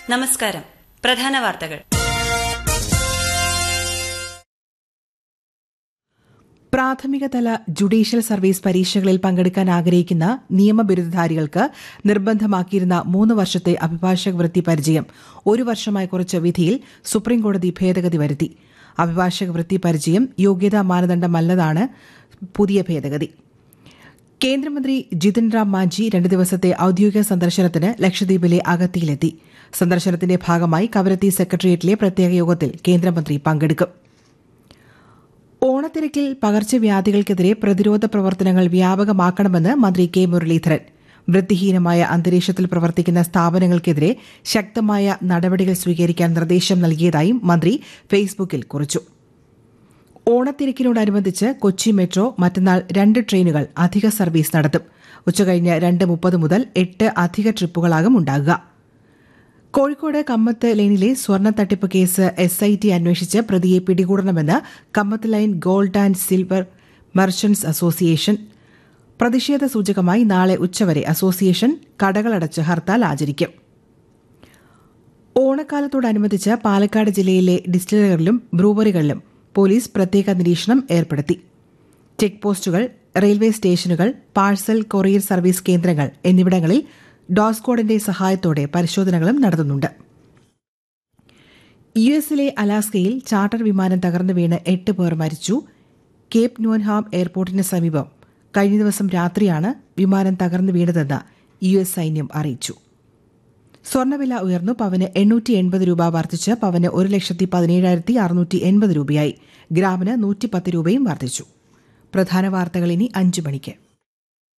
നമസ്കാരം പ്രധാന വാർത്തകൾ പ്രാഥമിക തല ജുഡീഷ്യൽ സർവീസ് പരീക്ഷകളിൽ പങ്കെടുക്കാൻ ആഗ്രഹിക്കുന്ന നിയമബിരുദധാരികൾക്ക് നിർബന്ധമാക്കിയിരുന്ന മൂന്ന് വർഷത്തെ അഭിഭാഷക വൃത്തി പരിചയം ഒരു വർഷമായി കുറച്ച വിധിയിൽ സുപ്രീംകോടതി ഭേദഗതി വരുത്തി അഭിഭാഷക വൃത്തി പരിചയം യോഗ്യതാ മാനദണ്ഡമല്ലതാണ് പുതിയ ഭേദഗതി കേന്ദ്രമന്ത്രി ജിതിൻ റാം മാഞ്ചി രണ്ട് ദിവസത്തെ ഔദ്യോഗിക സന്ദർശനത്തിന് ലക്ഷദ്വീപിലെ അഗത്തിയിലെത്തി സന്ദർശനത്തിന്റെ ഭാഗമായി കവരത്തി സെക്രട്ടേറിയറ്റിലെ പ്രത്യേക യോഗത്തിൽ കേന്ദ്രമന്ത്രി പങ്കെടുക്കും ഓണത്തിരക്കിൽ പകർച്ചവ്യാധികൾക്കെതിരെ പ്രതിരോധ പ്രവർത്തനങ്ങൾ വ്യാപകമാക്കണമെന്ന് മന്ത്രി കെ മുരളീധരൻ വൃത്തിഹീനമായ അന്തരീക്ഷത്തിൽ പ്രവർത്തിക്കുന്ന സ്ഥാപനങ്ങൾക്കെതിരെ ശക്തമായ നടപടികൾ സ്വീകരിക്കാൻ നിർദ്ദേശം നൽകിയതായും മന്ത്രി ഫേസ്ബുക്കിൽ കുറിച്ചു ഓണത്തിരക്കിനോടനുബന്ധിച്ച് കൊച്ചി മെട്രോ മറ്റന്നാൾ രണ്ട് ട്രെയിനുകൾ അധിക സർവീസ് നടത്തും ഉച്ചകഴിഞ്ഞ് രണ്ട് മുപ്പത് മുതൽ എട്ട് അധിക ട്രിപ്പുകളാകും ഉണ്ടാകുക കോഴിക്കോട് കമ്മത്ത് ലൈനിലെ സ്വർണ്ണ തട്ടിപ്പ് കേസ് എസ് ഐ ടി അന്വേഷിച്ച് പ്രതിയെ പിടികൂടണമെന്ന് Kammath lane gold and silver merchants association പ്രതിഷേധ സൂചകമായി നാളെ ഉച്ചവരെ അസോസിയേഷൻ കടകളടച്ച് ഹർത്താൽ ആചരിക്കും ഓണക്കാലത്തോടനുബന്ധിച്ച് പാലക്കാട് ജില്ലയിലെ ഡിസ്റ്റിലറികളിലും ബ്രൂവറികളിലും പോലീസ് പ്രത്യേക നിരീക്ഷണം ഏർപ്പെടുത്തി ചെക്ക് പോസ്റ്റുകൾ റെയിൽവേ സ്റ്റേഷനുകൾ പാഴ്സൽ കൊറിയർ സർവീസ് കേന്ദ്രങ്ങൾ എന്നിവിടങ്ങളിൽ ഡോസ്കോഡിന്റെ സഹായത്തോടെ പരിശോധനകളും നടത്തുന്നുണ്ട് യു എസിലെ അലാസ്കയിൽ ചാർട്ടർ വിമാനം തകർന്നു വീണ് എട്ട് പേർ മരിച്ചു കേപ്പ് ന്യൂൻഹാം എയർപോർട്ടിന് സമീപം കഴിഞ്ഞ ദിവസം രാത്രിയാണ് വിമാനം തകർന്നു വീണതെന്ന് യു എസ് സൈന്യം അറിയിച്ചു സ്വർണ്ണവില ഉയർന്നു പവന് എണ്ണൂറ്റി എൺപത് രൂപ വർദ്ധിച്ച് പവന് ഒരു ലക്ഷത്തി പതിനേഴായിരത്തി അറുന്നൂറ്റി എൺപത് രൂപയായി ഗ്രാമിന് നൂറ്റി പത്ത് രൂപയും വർദ്ധിച്ചു പ്രധാന വാർത്തകൾ ഇനി അഞ്ചു മണിക്ക്